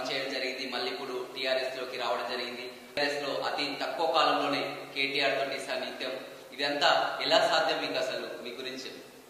పనిచేయడం జరిగింది మళ్ళీ ఇప్పుడు టీఆర్ఎస్ లోకి రావడం జరిగింది టీఆర్ఎస్ లో అతి తక్కువ కాలంలోనే కేటీఆర్ తోటి సాన్నిధ్యం ఇదంతా ఎలా సాధ్యం మీకు అసలు మీ గురించి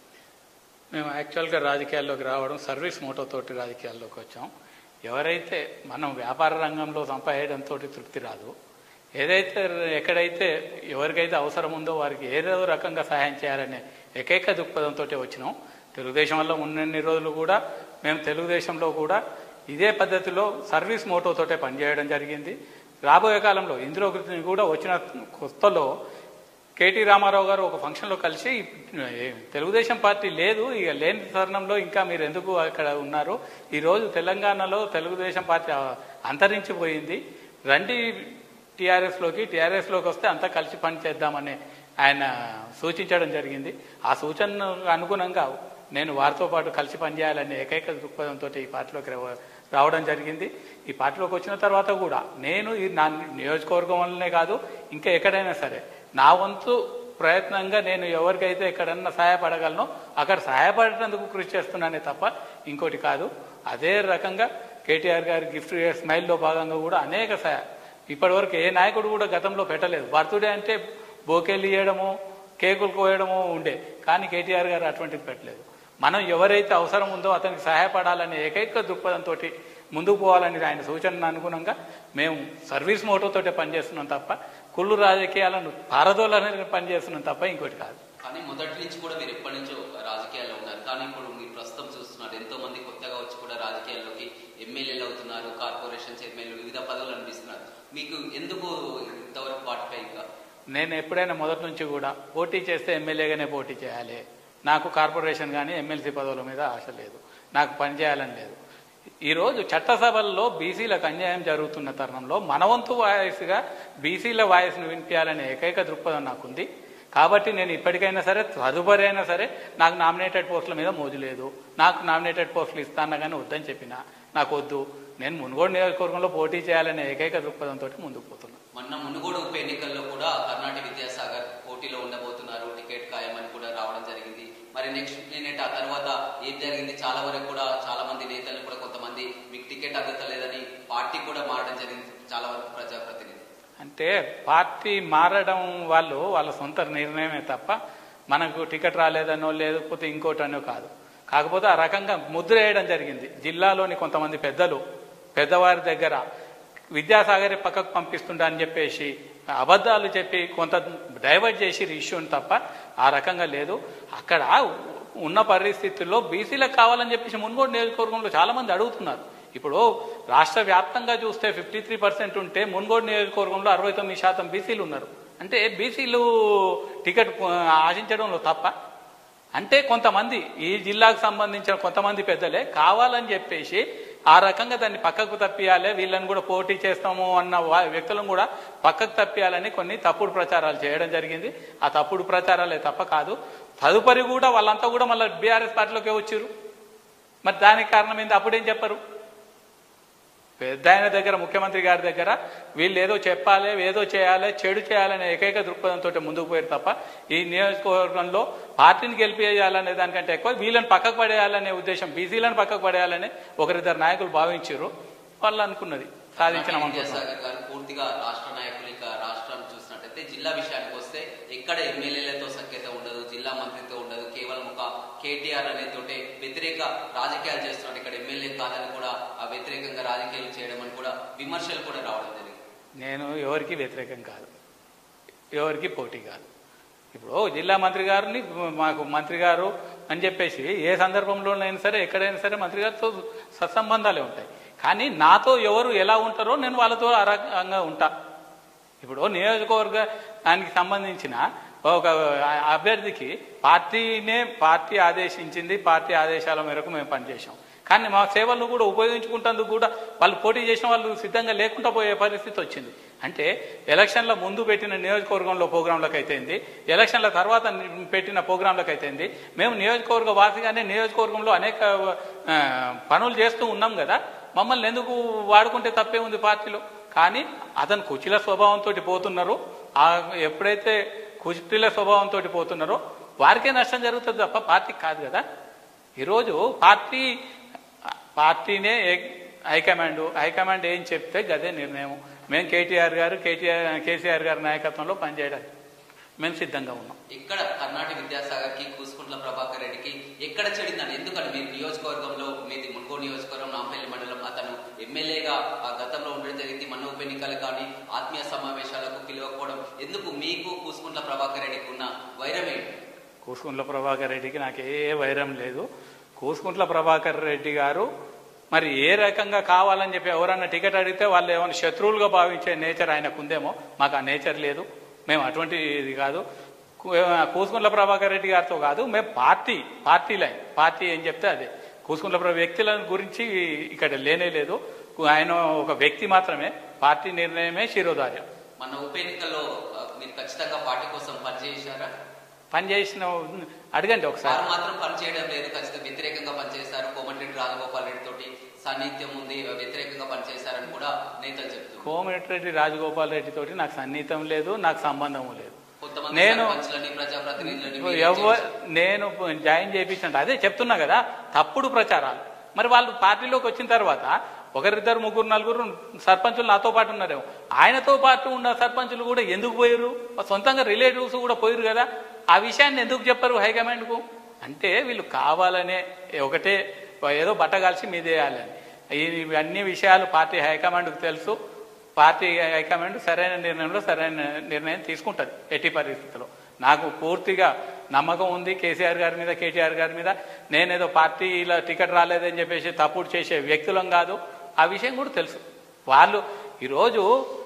మేము యాక్చువల్గా రాజకీయాల్లోకి రావడం సర్వీస్ మోటోతోటి రాజకీయాల్లోకి వచ్చాం ఎవరైతే మనం వ్యాపార రంగంలో సంపాదించడంతో తృప్తి రాదు ఏదైతే ఎక్కడైతే ఎవరికైతే అవసరం ఉందో వారికి ఏదో రకంగా సహాయం చేయాలనే ఏకైక దృక్పథంతో వచ్చినాం తెలుగుదేశం వల్ల ఉన్నన్ని రోజులు కూడా మేము తెలుగుదేశంలో కూడా ఇదే పద్ధతిలో సర్వీస్ మోటోతోటే పనిచేయడం జరిగింది రాబోయే కాలంలో ఇందులో కూడా వచ్చిన కొత్తలో కేటీ రామారావు గారు ఒక ఫంక్షన్లో కలిసి ఏ, తెలుగుదేశం పార్టీ లేదు ఇక లేని తరుణంలో ఇంకా మీరు ఎందుకు అక్కడ ఉన్నారు ఈరోజు తెలంగాణలో తెలుగుదేశం పార్టీ ఆ- అంతరించిపోయింది రండి టీఆర్ఎస్లోకి టీఆర్ఎస్లోకి వస్తే అంతా కలిసి పని చేద్దామని ఆయన సూచించడం జరిగింది ఆ సూచనకు అనుగుణంగా నేను వారితో పాటు కలిసి పనిచేయాలనే ఏకైక దృక్పథంతో ఈ పార్టీలోకి రావ- రావడం జరిగింది ఈ పార్టీలోకి వచ్చిన తర్వాత కూడా నేను ఈ నా నియోజకవర్గం వల్లనే కాదు ఇంకా ఎక్కడైనా సరే నా వంతు ప్రయత్నంగా నేను ఎవరికైతే ఎక్కడన్నా సహాయపడగలనో అక్కడ సహాయపడేందుకు కృషి చేస్తున్నానే తప్ప ఇంకోటి కాదు అదే రకంగా కేటీఆర్ గారి గిఫ్ట్ స్మైల్లో భాగంగా కూడా అనేక సహాయ ఇప్పటివరకు ఏ నాయకుడు కూడా గతంలో పెట్టలేదు బర్త్డే అంటే బోకేలు ఇవ్వడము కేకులు కోయడము ఉండే కానీ కేటీఆర్ గారు అటువంటిది పెట్టలేదు మనం ఎవరైతే అవసరం ఉందో అతనికి సహాయపడాలనే ఏకైక దృక్పథంతో ముందుకు పోవాలని ఆయన సూచనను అనుగుణంగా మేము సర్వీస్ మోటోతోటే పనిచేస్తున్నాం తప్ప కుళ్ళు రాజకీయాలను పారదోలని పనిచేస్తున్నాం తప్ప ఇంకోటి కాదు కానీ మొదటి నుంచి కూడా మీరు ఎప్పటి నుంచో రాజకీయాల్లో ఉన్నారు కానీ ఇప్పుడు మీరు ప్రస్తుతం చూస్తున్నారు ఎంతో మంది కొత్తగా వచ్చి కూడా రాజకీయాల్లోకి ఎమ్మెల్యేలు అవుతున్నారు కార్పొరేషన్ చైర్మన్లు వివిధ పదవులు అనిపిస్తున్నారు మీకు ఎందుకు ఇంతవరకు వాటిపై ఇంకా నేను ఎప్పుడైనా మొదటి నుంచి కూడా పోటీ చేస్తే ఎమ్మెల్యేగానే పోటీ చేయాలి నాకు కార్పొరేషన్ కానీ ఎమ్మెల్సీ పదవుల మీద ఆశ లేదు నాకు పని చేయాలని లేదు ఈరోజు చట్టసభల్లో బీసీలకు అన్యాయం జరుగుతున్న తరుణంలో మనవంతు వాయిస్గా బీసీల వాయిస్ను వినిపించాలనే ఏకైక దృక్పథం నాకుంది కాబట్టి నేను ఇప్పటికైనా సరే తదుపరి అయినా సరే నాకు నామినేటెడ్ పోస్టుల మీద మోజు లేదు నాకు నామినేటెడ్ పోస్టులు ఇస్తాను కానీ వద్దని చెప్పిన నాకు వద్దు నేను మునుగోడు నియోజకవర్గంలో పోటీ చేయాలనే ఏకైక దృక్పథంతో ముందుకు పోతున్నాను మొన్న మునుగోడు ఉప ఎన్నికల్లో కూడా కర్ణాటక విద్యాసాగర్ పోటీలో ఉండబోతున్నారు టికెట్ ఖాయమని కూడా రావడం జరిగింది మరి నెక్స్ట్ మినిట్ ఆ తర్వాత ఏం జరిగింది చాలా వరకు కూడా చాలా మంది నేతలు కూడా కొంతమంది మీకు టికెట్ అందలేదని పార్టీ కూడా మారడం జరిగింది చాలా వరకు ప్రజాప్రతినిధి అంటే పార్టీ మారడం వాళ్ళు వాళ్ళ సొంత నిర్ణయమే తప్ప మనకు టికెట్ రాలేదనో లేకపోతే ఇంకోటనో కాదు కాకపోతే ఆ రకంగా ముద్ర వేయడం జరిగింది జిల్లాలోని కొంతమంది పెద్దలు పెద్దవారి దగ్గర విద్యాసాగర్ పక్కకు పంపిస్తుంటా అని చెప్పేసి అబద్ధాలు చెప్పి కొంత డైవర్ట్ చేసి ఇష్యూని తప్ప ఆ రకంగా లేదు అక్కడ ఉన్న పరిస్థితుల్లో బీసీలకు కావాలని చెప్పేసి మున్గోడు నియోజకవర్గంలో చాలా మంది అడుగుతున్నారు ఇప్పుడు రాష్ట్ర వ్యాప్తంగా చూస్తే ఫిఫ్టీ త్రీ పర్సెంట్ ఉంటే మున్గోడు నియోజకవర్గంలో అరవై తొమ్మిది శాతం బీసీలు ఉన్నారు అంటే బీసీలు టికెట్ ఆశించడంలో తప్ప అంటే కొంతమంది ఈ జిల్లాకు సంబంధించిన కొంతమంది పెద్దలే కావాలని చెప్పేసి ఆ రకంగా దాన్ని పక్కకు తప్పియాలి వీళ్ళని కూడా పోటీ చేస్తాము అన్న వా- వ్యక్తులను కూడా పక్కకు తప్పియాలని కొన్ని తప్పుడు ప్రచారాలు చేయడం జరిగింది ఆ తప్పుడు ప్రచారాలే తప్ప కాదు తదుపరి కూడా వాళ్ళంతా కూడా మళ్ళీ బీఆర్ఎస్ పార్టీలోకి వచ్చారు మరి దానికి కారణం ఏంది అప్పుడేం చెప్పరు పెద్ద ఆయన దగ్గర ముఖ్యమంత్రి గారి దగ్గర వీళ్ళు ఏదో చెప్పాలి ఏదో చేయాలి చెడు చేయాలనే ఏకైక దృక్పథంతో ముందుకు పోయారు తప్ప ఈ నియోజకవర్గంలో పార్టీని గెలిపేయాలనే దానికంటే ఎక్కువ వీళ్ళని పక్కకు పడేయాలనే ఉద్దేశం బీసీలను పక్కకు పడేయాలని ఒకరిద్దరు నాయకులు భావించారు వాళ్ళు అనుకున్నది సాధించిన కర్ణాటక విద్యాసాగర్ గారు పూర్తిగా రాష్ట్ర నాయకులు ఇక రాష్ట్రాన్ని చూసినట్టయితే జిల్లా విషయానికి వస్తే ఎక్కడ ఎమ్మెల్యేలతో సఖ్యత ఉండదు జిల్లా మంత్రితో ఉండదు కేవలం ఒక కేటీఆర్ అనే తోటే వ్యతిరేక రాజకీయాలు చేస్తున్నాడు ఇక్కడ ఎమ్మెల్యే కాదని కూడా ఆ వ్యతిరేకంగా రాజకీయాలు చేయడం అని కూడా విమర్శలు కూడా రావడం జరిగింది నేను ఎవరికి వ్యతిరేకం కాదు ఎవరికి పోటీ కాదు ఇప్పుడు జిల్లా మంత్రి గారిని మాకు మంత్రి గారు అని చెప్పేసి ఏ సందర్భంలోనైనా సరే ఎక్కడైనా సరే మంత్రి గారితో సత్సంబంధాలే ఉంటాయి కానీ నాతో ఎవరు ఎలా ఉంటారో నేను వాళ్ళతో ఆ రకంగా ఉంటా ఇప్పుడు నియోజకవర్గానికి సంబంధించిన ఒక అభ్యర్థికి పార్టీనే పార్టీ ఆదేశించింది పార్టీ ఆదేశాల మేరకు మేము పనిచేసాం కానీ మా సేవలను కూడా ఉపయోగించుకుంటందుకు కూడా వాళ్ళు పోటీ చేసిన వాళ్ళు సిద్ధంగా లేకుండా పోయే పరిస్థితి వచ్చింది అంటే ఎలక్షన్ల ముందు పెట్టిన నియోజకవర్గంలో ప్రోగ్రాంలకు అయితేంది ఎలక్షన్ల తర్వాత ని- పెట్టిన ప్రోగ్రాంలకు అయితేంది మేము నియోజకవర్గ వాసిగానే నియోజకవర్గంలో అనేక ఆ, పనులు చేస్తూ ఉన్నాం కదా మమ్మల్ని ఎందుకు వాడుకుంటే తప్పే ఉంది పార్టీలో కానీ అతను కుచిల స్వభావంతో పోతున్నారు ఆ ఎప్పుడైతే కుచిల స్వభావంతో పోతున్నారో వారికే నష్టం జరుగుతుంది తప్ప పార్టీకి కాదు కదా ఈరోజు పార్టీ పార్టీనే ఏ- హైకమాండ్ హైకమాండ్ ఏం చెప్తే గదే నిర్ణయం మేము కేటీఆర్ గారు కేటీఆర్ కేసీఆర్ గారి నాయకత్వంలో పనిచేయడానికి మేము సిద్ధంగా ఉన్నాం ఇక్కడ కర్ణాటక విద్యాసాగర్ కి కూసుకుంట్ల ప్రభాకర్ రెడ్డికి ఎక్కడ చెడిందని ఎందుకని మీరు నియోజకవర్గంలో మీది మున్గో నియోజకవర్గం నాంపల్లి మండలం అతను ఎమ్మెల్యేగా ఆ గతంలో ఉండడం జరిగింది మన ఉప ఎన్నికలు కానీ ఆత్మీయ సమావేశాలకు పిలవకపోవడం ఎందుకు మీకు కూసుకుంట్ల ప్రభాకర్ రెడ్డికి ఉన్న వైరం ఏంటి కూసుకుంట్ల ప్రభాకర్ రెడ్డికి నాకు ఏ వైరం లేదు కూసుకుంట్ల ప్రభాకర్ రెడ్డి గారు మరి ఏ రకంగా కావాలని చెప్పి ఎవరన్నా టికెట్ అడిగితే వాళ్ళు ఏమైనా శత్రువులుగా భావించే నేచర్ ఆయనకు ఉందేమో మాకు ఆ నేచర్ లేదు మేము అటువంటి ఇది కాదు కూ- కూసుకుంట్ల ప్రభాకర్ రెడ్డి గారితో కాదు మేము పార్టీ పార్టీ లైన్ పార్టీ ఏం చెప్తే అదే కూసుకుంట్ల ప్రభా వ్యక్తుల గురించి ఇక్కడ లేనే లేదు ఆయన ఒక వ్యక్తి మాత్రమే పార్టీ నిర్ణయమే శిరోధార్యం మన ఉప ఎన్నికల్లో ఆ, మీరు ఖచ్చితంగా పార్టీ కోసం పనిచేశారా పనిచేసిన అడగండి ఒకసారి వారు మాత్రం పనిచేయడం లేదు ఖచ్చితంగా వ్యతిరేకంగా పనిచేశారు కోమటిరెడ్డి రాజగోపాల్ రెడ్డి తోటి సాన్నిధ్యం ఉంది వ్యతిరేకంగా పనిచేశారని కూడా నేతలు చెప్తున్నారు కోమటిరెడ్డి రాజగోపాల్ రెడ్డి తోటి నాకు సన్నిహితం లేదు నాకు సంబంధం లేదు కొంతమంది నేను- సర్పంచ్లని ప్రజాప్రతినిధులని మీరే ఎవ చేశారు. నేను జాయిన్ చేయించండి అదే చెప్తున్నా కదా తప్పుడు ప్రచారాలు మరి వాళ్ళు పార్టీలోకి వచ్చిన తర్వాత ఒకరిద్దరు ముగ్గురు నలుగురు సర్పంచులు నాతో పాటు ఉన్నారేమో ఆయనతో పాటు ఉన్న సర్పంచులు కూడా ఎందుకు పోయారు సొంతంగా రిలేటివ్స్ కూడా పోయారు కదా ఆ విషయాన్ని ఎందుకు చెప్పరు హైకమాండ్కు అంటే వీళ్ళు కావాలనే ఒకటే ఏదో బట్ట కలిసి మీదేయాలని ఈ అన్ని విషయాలు పార్టీ హైకమాండ్కు తెలుసు పార్టీ హైకమాండ్ సరైన నిర్ణయంలో సరైన నిర్ణయం తీసుకుంటుంది ఎట్టి పరిస్థితుల్లో నాకు పూర్తిగా నమ్మకం ఉంది కేసీఆర్ గారి మీద కేటీఆర్ గారి మీద నేనేదో పార్టీలో టికెట్ రాలేదని చెప్పేసి తప్పుడు చేసే వ్యక్తులం కాదు ఆ విషయం కూడా తెలుసు వాళ్ళు ఈరోజు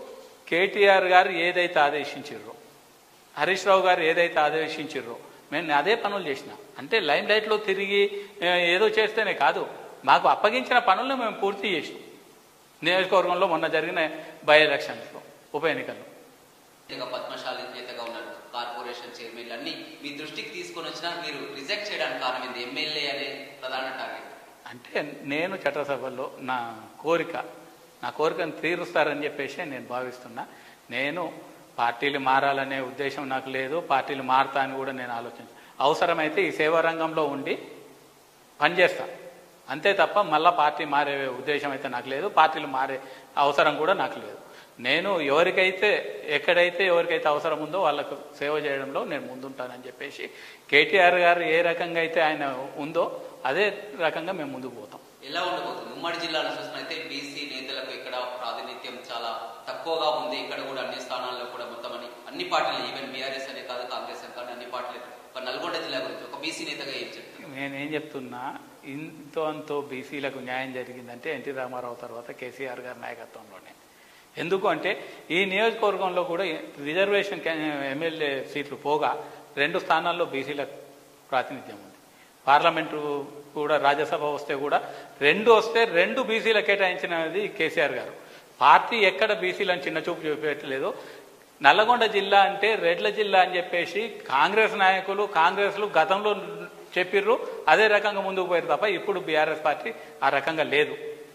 కేటీఆర్ గారు ఏదైతే ఆదేశించారో హరీష్ రావు గారు ఏదైతే ఆదేశించారో మేము అదే పనులు చేసిన అంటే లైమ్ లైట్లో తిరిగి ఏ, ఏదో చేస్తేనే కాదు మాకు అప్పగించిన పనులను మేము పూర్తి చేసినాం నియోజకవర్గంలో మొన్న జరిగిన బై ఎలక్షన్స్లో ఉప ఎన్నికల్లో నేతగా పద్మశాలి నేతగా ఉన్నారు కార్పొరేషన్ చైర్మన్లు అన్ని మీ దృష్టికి తీసుకొని వచ్చినా మీరు రిజెక్ట్ చేయడానికి కారణం ఏంది ఎమ్మెల్యే అనే ప్రధాన టార్గెట్ అంటే నేను చట్టసభల్లో నా కోరిక నా కోరికను తీరుస్తారని చెప్పేసి నేను భావిస్తున్నా నేను పార్టీలు మారాలనే ఉద్దేశం నాకు లేదు పార్టీలు మారుతా అని కూడా నేను ఆలోచించ అవసరమైతే ఈ సేవా రంగంలో ఉండి పనిచేస్తా అంతే తప్ప మళ్ళా పార్టీ మారే ఉద్దేశం అయితే నాకు లేదు పార్టీలు మారే అవసరం కూడా నాకు లేదు నేను ఎవరికైతే ఎక్కడైతే ఎవరికైతే అవసరం ఉందో వాళ్ళకు సేవ చేయడంలో నేను ముందుంటానని చెప్పేసి కేటీఆర్ గారు ఏ రకంగా అయితే ఆయన ఉందో అదే రకంగా మేము ముందుకు పోతాం ఎలా ఉండబోతుంది ఉమ్మడి జిల్లాలో చూసినైతే బీసీ నేతలకు ఇక్కడ ప్రాతినిధ్యం చాలా తక్కువగా ఉంది ఇక్కడ కూడా అన్ని స్థానాల్లో కూడా మొత్తం అన్ని అన్ని పార్టీలు ఈవెన్ బీఆర్ఎస్ అనే కాదు కాంగ్రెస్ అని కాదు అన్ని పార్టీలు ఒక నల్గొండ జిల్లా గురించి ఒక బీసీ నేతగా ఏం చెప్తారు నేనేం చెప్తున్నా ఇంతో అంతో బీసీలకు న్యాయం జరిగిందంటే ఎన్టీ రామారావు తర్వాత కేసీఆర్ గారి నాయకత్వంలోనే ఎందుకు అంటే ఈ నియోజకవర్గంలో కూడా రిజర్వేషన్ క్యా- ఎమ్మెల్యే సీట్లు పోగా రెండు స్థానాల్లో బీసీలకు ప్రాతినిధ్యం ఉంది పార్లమెంటు కూడా రాజ్యసభ వస్తే కూడా రెండు వస్తే రెండు బీసీలకు కేటాయించినది కేసీఆర్ గారు పార్టీ ఎక్కడ బీసీలను చిన్న చూపు చూపెట్టలేదు నల్లగొండ జిల్లా అంటే రెడ్ల జిల్లా అని చెప్పేసి కాంగ్రెస్ నాయకులు కాంగ్రెస్లు గతంలో చెప్పిర్రు అదే రకంగా ముందుకు పోయారు తప్ప ఇప్పుడు బీఆర్ఎస్ పార్టీ ఆ రకంగా లేదు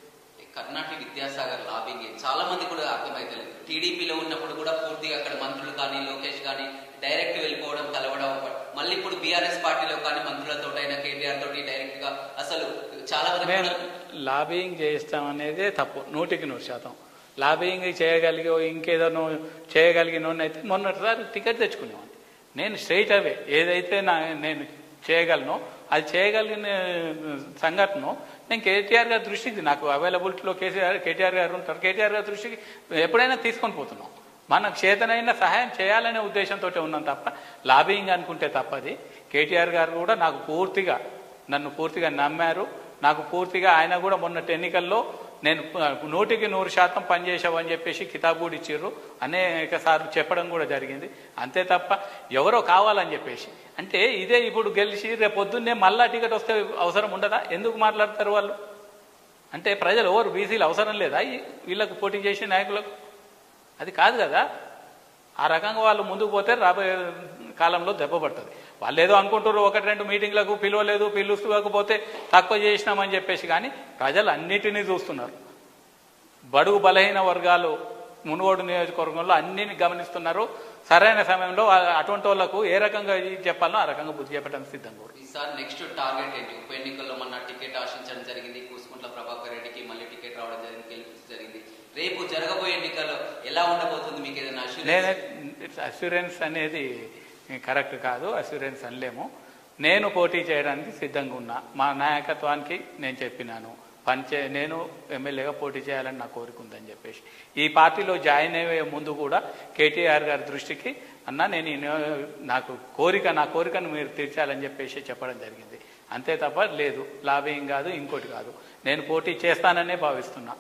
కర్ణాటక విద్యాసాగర్ లాబింగ్ చాలా మంది కూడా అర్థమైతలేదు టీడీపీలో ఉన్నప్పుడు కూడా పూర్తిగా అక్కడ మంత్రులు కానీ లోకేష్ కానీ డైరెక్ట్ వెళ్ళిపోవడం కలవడం మళ్ళీ ఇప్పుడు బీఆర్ఎస్ పార్టీలో కానీ మంత్రులతో అయినా కేటీఆర్ తోటి డైరెక్ట్ గా అసలు చాలా వరకు మేము కూడా లాబింగ్ చేస్తాం అనేదే తప్పు నూటికి నూరు శాతం లాబింగ్ చేయగలిగి ఇంకేదో నువ్వు చేయగలిగినోన్నైతే మొన్నటిసారి టికెట్ తెచ్చుకునేవాడిని నేను స్ట్రైట్ అవే ఏదైతే నా నేను చేయగలను అది చేయగలిగిన సంఘటన నేను కేటీఆర్ గారి దృష్టికి నాకు అవైలబిలిటీలో కేసీఆర్ కేటీఆర్ గారు ఉంటారు కేటీఆర్ గారి దృష్టికి ఎప్పుడైనా తీసుకొని పోతున్నాం మనకు చేతనైన సహాయం చేయాలనే ఉద్దేశంతో ఉన్నాం తప్ప లాబింగ్ అనుకుంటే తప్పది కేటీఆర్ గారు కూడా నాకు పూర్తిగా నన్ను పూర్తిగా నమ్మారు నాకు పూర్తిగా ఆయన కూడా మొన్నటి ఎన్నికల్లో నేను నూటికి నూరు శాతం పనిచేసావని చెప్పేసి కితాబ్ కూడా ఇచ్చిర్రు అనేక సార్లు చెప్పడం కూడా జరిగింది అంతే తప్ప ఎవరో కావాలని చెప్పేసి అంటే ఇదే ఇప్పుడు గెలిచి రేపు పొద్దున్నే మళ్ళా టికెట్ వస్తే అవసరం ఉండదా ఎందుకు మాట్లాడతారు వాళ్ళు అంటే ప్రజలు ఎవరు బీసీలు అవసరం లేదా ఈ- వీళ్ళకు పోటీ చేసే నాయకులకు అది కాదు కదా ఆ రకంగా వాళ్ళు ముందుకు పోతే రాబోయే కాలంలో దెబ్బ పడుతుంది వాళ్ళు ఏదో అనుకుంటారు ఒకటి రెండు మీటింగ్లకు పిలవలేదు పిలుస్తుకపోతే తక్కువ చేసినామని చెప్పేసి కానీ ప్రజలు అన్నిటినీ చూస్తున్నారు బడుగు బలహీన వర్గాలు మునుగోడు నియోజకవర్గంలో అన్నిని గమనిస్తున్నారు సరైన సమయంలో ఆ- అటువంటి వాళ్ళకు ఏ రకంగా ఇది చెప్పాలో ఆ రకంగా బుద్ధి చెప్పడానికి సిద్ధంగా ఉన్నారు. ఈసారి నెక్స్ట్ టార్గెట్ ఏంటి ఉప ఎన్నికల్లో మన టికెట్ ఆశించడం జరిగింది కూసుకుంట్ల ప్రభాకర్ రెడ్డికి మళ్ళీ టికెట్ రావడం జరిగింది గెలిపించడం జరిగింది రేపు జరగబోయే ఎన్నికల్లో ఎలా ఉండబోతుంది మీకు ఏదైనా నేను assurance? అస్యూరెన్స్ అనేది కరెక్ట్ కాదు అస్యూరెన్స్ అనలేము నేను పోటీ చేయడానికి సిద్ధంగా ఉన్నా మా నాయకత్వానికి నేను చెప్పినాను పనిచే నేను ఎమ్మెల్యేగా పోటీ చేయాలని నా కోరిక ఉందని చెప్పేసి ఈ పార్టీలో జాయిన్ అయ్యే ముందు కూడా కేటీఆర్ గారి దృష్టికి అన్న నేను ఈ నియో- నాకు కోరిక నా కోరికను మీరు తీర్చాలని చెప్పేసి చెప్పడం జరిగింది అంతే తప్ప లేదు లాబింగ్ కాదు ఇంకోటి కాదు నేను పోటీ చేస్తాననే భావిస్తున్నా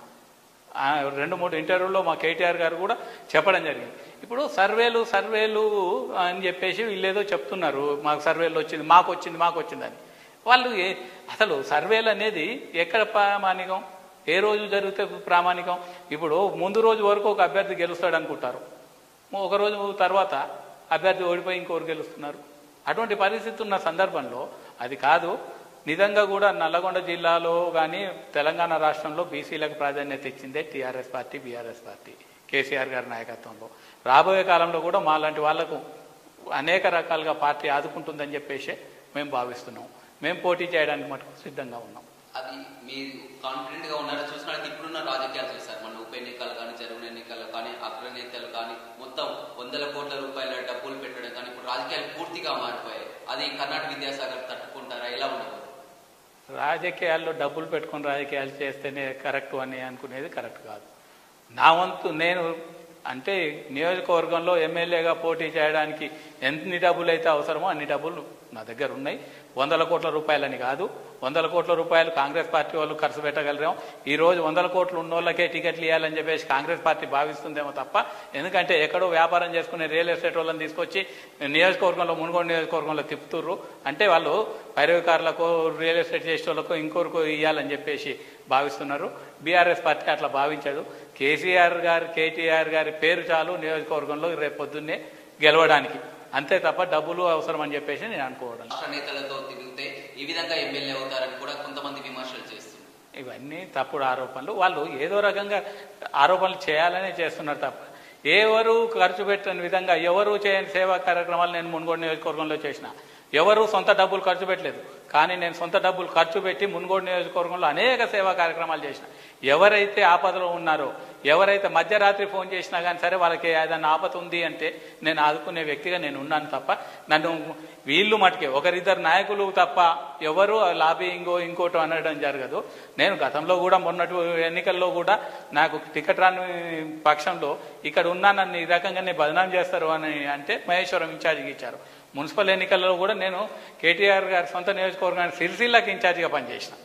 ఆ రెండు మూడు ఇంటర్వ్యూలో మా కేటీఆర్ గారు కూడా చెప్పడం జరిగింది ఇప్పుడు సర్వేలు సర్వేలు అని చెప్పేసి వీళ్ళేదో చెప్తున్నారు మాకు సర్వేలు వచ్చింది మాకు వచ్చింది మాకు వచ్చిందని వాళ్ళు ఏ అసలు సర్వేలు అనేది ఎక్కడ ప్రామాణికం ఏ రోజు జరిగితే ప్రామాణికం ఇప్పుడు ముందు రోజు వరకు ఒక అభ్యర్థి గెలుస్తాడు అనుకుంటారు ఒక రోజు తర్వాత అభ్యర్థి ఓడిపోయి ఇంకోరు గెలుస్తున్నారు అటువంటి పరిస్థితి ఉన్న సందర్భంలో అది కాదు నిజంగా కూడా నల్లగొండ జిల్లాలో కానీ తెలంగాణ రాష్ట్రంలో బీసీలకు ప్రాధాన్యత ఇచ్చిందే TRS party BRS party KCR గారి నాయకత్వంలో రాబోయే కాలంలో కూడా మాలాంటి వాళ్లకు అనేక రకాలుగా పార్టీ ఆదుకుంటుందని చెప్పేసి మేము భావిస్తున్నాం మేము పోటీ చేయడానికి మటుకు సిద్ధంగా ఉన్నాం అది మీరు కాన్ఫిడెంట్ గా ఉన్నారో చూసినట్టు ఇప్పుడున్న రాజకీయాలు చూస్తారు మన ఉప ఎన్నికలు కానీ జరుగున ఎన్నికలు కానీ అగ్రనేతలు కానీ మొత్తం వందల కోట్ల రూపాయల డబ్బులు పెట్టడం కానీ ఇప్పుడు రాజకీయాలు పూర్తిగా మారిపోయాయి అది కర్ణాటక విద్యాసాగర్ తట్టుకుంటారా ఎలా ఉండదు రాజకీయాల్లో డబ్బులు పెట్టుకుని రాజకీయాలు చేస్తేనే కరెక్ట్ అని అనుకునేది కరెక్ట్ కాదు నా వంతు నేను అంటే నియోజకవర్గంలో ఎమ్మెల్యేగా పోటీ చేయడానికి ఎన్ని డబ్బులు అయితే అవసరమో అన్ని డబ్బులు నా దగ్గర ఉన్నాయి వందల కోట్ల రూపాయలని కాదు వందల కోట్ల రూపాయలు కాంగ్రెస్ పార్టీ వాళ్ళు ఖర్చు పెట్టగలరేమో ఈ రోజు వందల కోట్లు ఉన్నోళ్ళకే టికెట్లు ఇవ్వాలని చెప్పేసి కాంగ్రెస్ పార్టీ భావిస్తుందేమో తప్ప ఎందుకంటే ఎక్కడో వ్యాపారం చేసుకునే రియల్ ఎస్టేట్ వాళ్ళని తీసుకొచ్చి నియోజకవర్గంలో మునుగోడు నియోజకవర్గంలో తిప్పుతుర్రు అంటే వాళ్ళు పైరవికారులకు రియల్ ఎస్టేట్ చేసే వాళ్ళకు ఇంకొకరికి ఇవ్వాలని చెప్పేసి భావిస్తున్నారు బీఆర్ఎస్ పార్టీ అట్లా భావించదు కేసీఆర్ గారు కేటీఆర్ గారి పేరు చాలు నియోజకవర్గంలో రేపు పొద్దున్నే గెలవడానికి అంతే తప్ప డబ్బులు అవసరం అని చెప్పేసి నేను అనుకోవడం రాష్ట్ర నేతలతో తిరిగితే ఈ విధంగా ఎమ్మెల్యే అవుతారని కూడా కొంతమంది విమర్శలు చేస్తున్నారు ఇవన్నీ తప్పుడు ఆరోపణలు వాళ్ళు ఏదో రకంగా ఆరోపణలు చేయాలనే చేస్తున్నారు తప్ప ఎవరు ఖర్చు పెట్టని విధంగా ఎవరు చేయని సేవా కార్యక్రమాలు నేను మున్గోడు నియోజకవర్గంలో చేసిన ఎవరు సొంత డబ్బులు ఖర్చు పెట్టలేదు కానీ నేను సొంత డబ్బులు ఖర్చు పెట్టి మున్గోడు నియోజకవర్గంలో అనేక సేవా కార్యక్రమాలు చేసిన ఎవరైతే ఆపదలో ఉన్నారో ఎవరైతే మధ్యరాత్రి ఫోన్ చేసినా కానీ సరే వాళ్ళకి ఏదైనా ఆపద ఉంది అంటే నేను ఆదుకునే వ్యక్తిగా నేను ఉన్నాను తప్ప నన్ను వీళ్ళు మటుకే ఒకరిద్దరు నాయకులు తప్ప ఎవరు లాబింగో ఇంకోటో అనడం జరగదు నేను గతంలో కూడా మొన్నటి ఎన్నికల్లో కూడా నాకు టికెట్ రాని పక్షంలో ఇక్కడ ఉన్నా నన్ను ఈ రకంగానే బదనాం చేస్తారు అని అంటే మహేశ్వరం ఇన్ఛార్జికి ఇచ్చారు మున్సిపల్ ఎన్నికల్లో కూడా నేను కేటీఆర్ గారి సొంత నియోజకవర్గానికి సిరిసిల్లాకి ఇన్ఛార్జిగా పనిచేసిన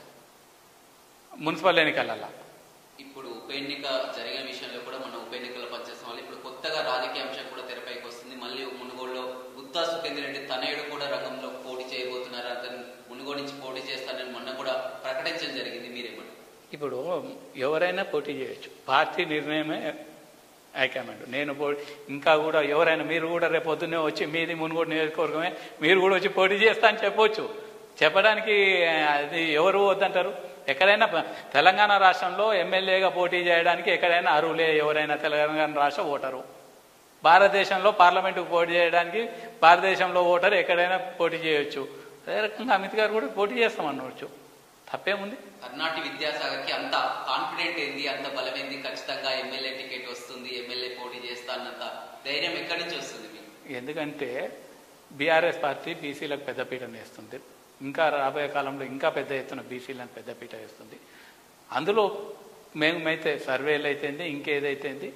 మున్సిపల్ ఎన్నికలలో ఇప్పుడు ఉప ఎన్నిక జరిగిన విషయంలో కూడా మనం ఉప ఎన్నికల పనిచేస్తాం వల్ల ఇప్పుడు కొత్తగా రాజకీయ అంశం కూడా తెరపైకి వస్తుంది మళ్ళీ మునుగోడులో గుత్తా సుఖేంద్ర రెడ్డి తనయుడు కూడా రంగంలో పోటీ చేయబోతున్నారు అతను మునుగోడు నుంచి పోటీ చేస్తానని మొన్న కూడా ప్రకటించడం జరిగింది మీరేమంటారు ఇప్పుడు ఎవరైనా పోటీ చేయొచ్చు పార్టీ నిర్ణయమే హైకమాండ్ నేను పో ఇంకా కూడా ఎవరైనా మీరు కూడా రేపు పొద్దున్నే వచ్చి మీది మునుగోడు నియోజకవర్గమే మీరు కూడా వచ్చి పోటీ చేస్తా అని చెప్పొచ్చు చెప్పడానికి అది ఎవరు వద్దంటారు ఎక్కడైనా ప- తెలంగాణ రాష్ట్రంలో ఎమ్మెల్యేగా పోటీ చేయడానికి ఎక్కడైనా అర్హులే ఎవరైనా తెలంగాణ రాష్ట్ర ఓటరు భారతదేశంలో పార్లమెంటుకు పోటీ చేయడానికి భారతదేశంలో ఓటర్ ఎక్కడైనా పోటీ చేయొచ్చు అదే రకంగా అమిత్ గారు కూడా పోటీ చేస్తామనవచ్చు తప్పేముంది కర్ణాటి విద్యాసాగర్ కి అంత కాన్ఫిడెంట్ ఏంది అంత బలమైంది ఖచ్చితంగా ఎమ్మెల్యే టికెట్ వస్తుంది ఎమ్మెల్యే పోటీ చేస్తా అన్నంత ధైర్యం ఎక్కడి నుంచి వస్తుంది మీకు ఎందుకంటే బీఆర్ఎస్ పార్టీ బీసీలకు పెద్దపీట వేస్తుంది ఇంకా రాబోయే కాలంలో ఇంకా పెద్ద ఎత్తున బీసీలను పెద్దపీట వేస్తుంది అందులో మేమైతే సర్వేలు అయితేంది ఇంకేదైతేంది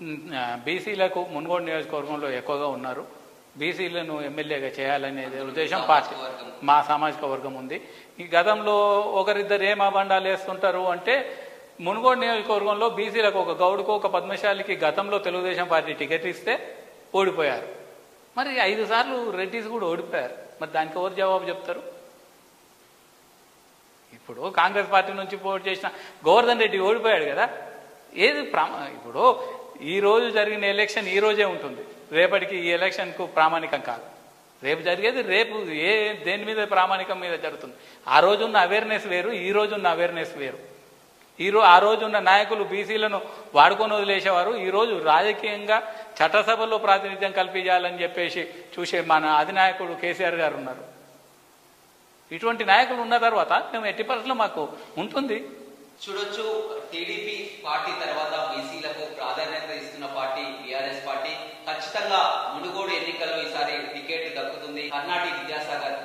బీసీలకు మున్గోడు నియోజకవర్గంలో ఎక్కువగా ఉన్నారు బీసీలను ఎమ్మెల్యేగా చేయాలనేది ఉద్దేశం పార్టీ మా సామాజిక వర్గం ఉంది ఈ గతంలో ఒకరిద్దరు ఏం అబండాలు వేస్తుంటారు అంటే మునుగోడు నియోజకవర్గంలో బీసీలకు ఒక గౌడుకు ఒక పద్మశాలికి గతంలో తెలుగుదేశం పార్టీ టికెట్ ఇస్తే ఓడిపోయారు మరి ఐదు సార్లు రెడ్డిస్ కూడా ఓడిపోయారు మరి దానికి ఎవరు జవాబు చెప్తారు ఇప్పుడు కాంగ్రెస్ పార్టీ నుంచి పోటీ చేసిన గోవర్ధన్ రెడ్డి ఓడిపోయాడు కదా ఏది ప్రామా ఇప్పుడు ఈ రోజు జరిగిన ఎలక్షన్ ఈ రోజే ఉంటుంది రేపటికి ఈ ఎలక్షన్కు ప్రామాణికం కాదు రేపు జరిగేది రేపు ఏ దేని మీద ప్రామాణికం మీద జరుగుతుంది ఆ రోజు ఉన్న అవేర్నెస్ వేరు ఈ రోజు ఉన్న అవేర్నెస్ వేరు ఈ రో ఆ రోజు ఉన్న నాయకులు బీసీలను వాడుకొని వదిలేసేవారు ఈ రోజు రాజకీయంగా చట్టసభలో ప్రాతినిధ్యం కల్పించాలని చెప్పేసి చూసే మన అధినాయకుడు కేసీఆర్ గారు ఉన్నారు ఇటువంటి నాయకులు ఉన్న తర్వాత మేము ఎట్టి పరిస్థితుల్లో మాకు ఉంటుంది చూడొచ్చు టీడీపీ పార్టీ తర్వాత బీసీలకు ప్రాధాన్యత ఇస్తున్న పార్టీ బీఆర్ఎస్ పార్టీ ఖచ్చితంగా మునుగోడు ఎన్నికల్లో ఈసారి టికెట్ దక్కుతుంది కర్ణాటి విద్యాసాగర్